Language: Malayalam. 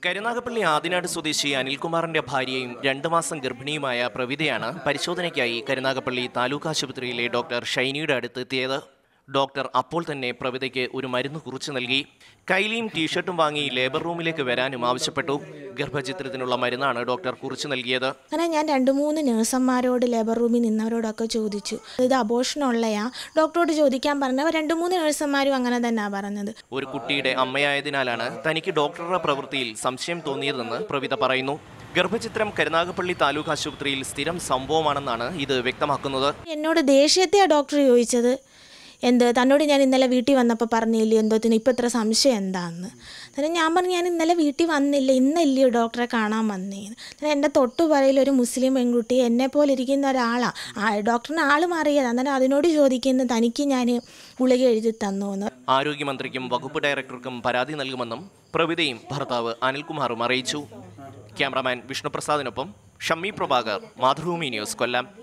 കരുനാഗപ്പള്ളി ആദിനാട് സ്വദേശി അനിൽകുമാറിന്റെ ഭാര്യയും രണ്ടു മാസം ഗർഭിണിയുമായ പ്രവിതയാണ് പരിശോധനയ്ക്കായി കരുനാഗപ്പള്ളി താലൂക്ക് ആശുപത്രിയിലെ ഡോക്ടർ ഷൈനിയുടെ അടുത്ത് എത്തിയത് ഡോക്ടർ അപ്പോൾ തന്നെ പ്രവിതയ്ക്ക് ഒരു മരുന്ന് കുറിച്ചു നൽകി കൈലിയും ടീഷർട്ടും വാങ്ങി ലേബർ റൂമിലേക്ക് വരാനും ആവശ്യപ്പെട്ടു ഗർഭചിത്രത്തിനുള്ള മരുന്നാണ് ഡോക്ടർ കുറിച്ചു നൽകിയത് അങ്ങനെ ഞാൻ രണ്ട് മൂന്ന് നഴ്സന്മാരോട് ലേബർ റൂമിൽ നിന്നവരോടൊക്കെ ചോദിച്ചു ഇത് അബോഷനുള്ളയാ ഡോക്ടറോട് ചോദിക്കാൻ പറഞ്ഞവർ രണ്ട് മൂന്ന് നഴ്സന്മാരും അങ്ങനെ തന്നെയാണ് പറഞ്ഞത് ഒരു കുട്ടിയുടെ അമ്മയായതിനാലാണ് തനിക്ക് ഡോക്ടറുടെ പ്രവൃത്തിയിൽ സംശയം തോന്നിയതെന്ന് പ്രവിത പറയുന്നു ഗർഭചിത്രം കരുനാഗപ്പള്ളി താലൂക്ക് ആശുപത്രിയിൽ സ്ഥിരം സംഭവമാണെന്നാണ് ഇത് വ്യക്തമാക്കുന്നത് എന്നോട് ദേഷ്യത്തെയാണ് ഡോക്ടർ ചോദിച്ചത് എന്ത് തന്നോട് ഞാൻ ഇന്നലെ വീട്ടിൽ വന്നപ്പോൾ പറഞ്ഞില്ലേ എന്തോത്തിന് ഇപ്പം ഇത്ര സംശയം എന്താന്ന് അന്നേരം ഞാൻ പറഞ്ഞു ഞാൻ ഇന്നലെ വീട്ടിൽ വന്നില്ല ഇന്നല്ലയോ ഡോക്ടറെ കാണാൻ വന്നേന്ന് അന്നേരം എൻ്റെ തൊട്ടുപറയിൽ ഒരു മുസ്ലിം പെൺകുട്ടി എന്നെ പോലെ ഇരിക്കുന്ന ഒരാളാണ് ആ ഡോക്ടറിന് ആൾ മാറിയത് അന്നേരം അതിനോട് ചോദിക്കുന്നു തനിക്ക് ഞാൻ ഗുളിക എഴുതി തന്നോന്ന് ആരോഗ്യമന്ത്രിക്കും വകുപ്പ് ഡയറക്ടർക്കും പരാതി നൽകുമെന്നും പ്രവിതയും ഭർത്താവ് അനിൽകുമാറും അറിയിച്ചു ക്യാമറാമാൻ വിഷ്ണുപ്രസാദിനൊപ്പം ഷമ്മി പ്രഭാകർ മാതൃഭൂമി ന്യൂസ് കൊല്ലം